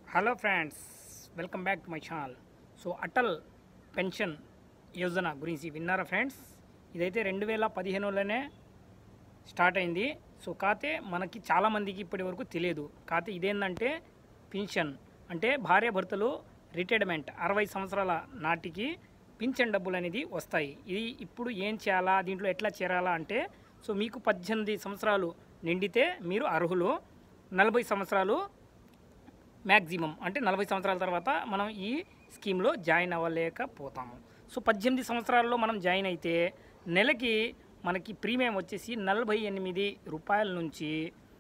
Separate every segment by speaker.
Speaker 1: hello friends welcome back to my channel so Atal pension Yojana గురించి విన్నారా friends ఇదైతే రెండు వేల పదిహేనులోనే స్టార్ట్ అయింది సో కాతే మనకి చాలామందికి ఇప్పటి వరకు తెలియదు కాతే ఇదేంటంటే పింఛన్ అంటే భార్య భర్తలు రిటైర్మెంట్ అరవై సంవత్సరాల నాటికి పింఛన్ డబ్బులు అనేది వస్తాయి ఇది ఇప్పుడు ఏం చేయాలా దీంట్లో ఎట్లా చేరాలా అంటే సో మీకు పద్దెనిమిది సంవత్సరాలు నిండితే మీరు అర్హులు నలభై సంవత్సరాలు మ్యాక్సిమం అంటే నలభై సంవత్సరాల తర్వాత మనం ఈ స్కీమ్లో జాయిన్ అవ్వలేకపోతాము సో పద్దెనిమిది సంవత్సరాల్లో మనం జాయిన్ అయితే నెలకి మనకి ప్రీమియం వచ్చేసి నలభై ఎనిమిది రూపాయల నుంచి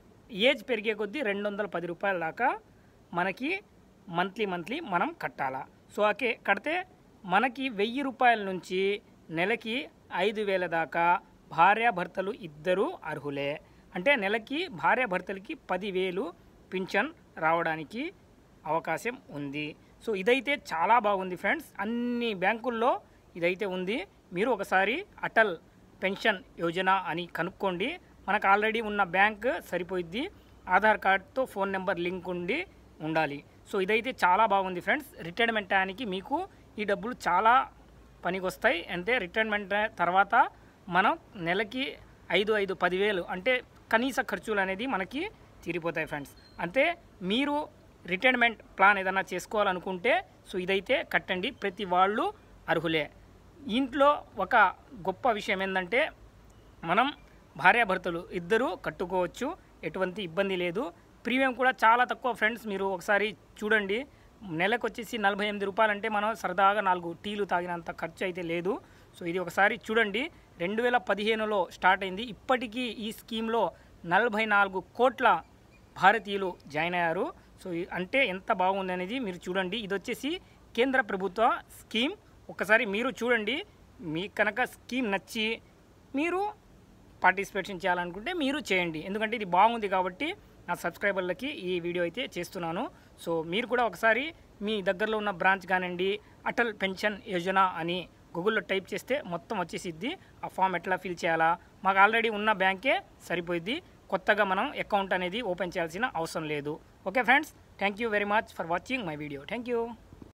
Speaker 1: ఏజ్ పెరిగే కొద్దీ రెండు వందల పది రూపాయల దాకా మనకి మంత్లీ మంత్లీ మనం కట్టాలా సో అకే కడితే మనకి వెయ్యి రూపాయల నుంచి నెలకి ఐదు వేల దాకా భార్యాభర్తలు ఇద్దరూ అర్హులే అంటే నెలకి భార్యాభర్తలకి పదివేలు పింఛన్ రావడానికి అవకాశం ఉంది సో ఇదైతే చాలా బాగుంది ఫ్రెండ్స్ అన్ని బ్యాంకుల్లో ఇదైతే ఉంది మీరు ఒకసారి అటల్ పెన్షన్ యోజన అని కనుక్కోండి మనకు ఆల్రెడీ ఉన్న బ్యాంక్ సరిపోయిద్ది ఆధార్ కార్డ్తో ఫోన్ నెంబర్ లింక్ ఉండి ఉండాలి సో ఇదైతే చాలా బాగుంది ఫ్రెండ్స్ రిటైర్మెంట్ టైంకి మీకు ఈ డబ్బులు చాలా పనికి వస్తాయి అంటే రిటైర్మెంట్ తర్వాత మనం నెలకి ఐదు ఐదు పదివేలు అంటే కనీస ఖర్చులు అనేది మనకి తీరిపోతాయి ఫ్రెండ్స్ అంటే మీరు రిటైర్మెంట్ ప్లాన్ ఏదైనా చేసుకోవాలనుకుంటే సో ఇదైతే కట్టండి ప్రతి వాళ్ళు అర్హులే ఇంట్లో ఒక గొప్ప విషయం ఏంటంటే మనం భార్యాభర్తలు ఇద్దరూ కట్టుకోవచ్చు ఎటువంటి ఇబ్బంది లేదు ప్రీమియం కూడా చాలా తక్కువ ఫ్రెండ్స్ మీరు ఒకసారి చూడండి నెలకు వచ్చేసి నలభై ఎనిమిది రూపాయలు అంటే మనం సరదాగా నాలుగు టీలు తాగినంత ఖర్చు అయితే లేదు సో ఇది ఒకసారి చూడండి రెండు వేల పదిహేనులో స్టార్ట్ అయింది ఇప్పటికీ ఈ స్కీమ్లో నలభై నాలుగు కోట్ల భారతీయులు జాయిన్ అయ్యారు సో ఈ- అంటే ఎంత బాగుంది అనేది మీరు చూడండి ఇది వచ్చేసి కేంద్ర ప్రభుత్వ స్కీమ్ ఒకసారి మీరు చూడండి మీకు కనుక స్కీమ్ నచ్చి మీరు పార్టిసిపేషన్ చేయాలనుకుంటే మీరు చేయండి ఎందుకంటే ఇది బాగుంది కాబట్టి నా సబ్స్క్రైబర్లకి ఈ వీడియో అయితే చేస్తున్నాను సో మీరు కూడా ఒకసారి మీ దగ్గరలో ఉన్న బ్రాంచ్ కానివ్వండి అటల్ పెన్షన్ యోజన అని గూగుల్లో టైప్ చేస్తే మొత్తం వచ్చేసిద్ది ఆ ఫామ్ ఎట్లా ఫిల్ చేయాలా మాకు ఆల్రెడీ ఉన్న బ్యాంకే సరిపోయిద్ది కొత్తగా మనం అకౌంట్ అనేది ఓపెన్ చేయాల్సిన అవసరం లేదు okay friends thank you very much for watching my video thank you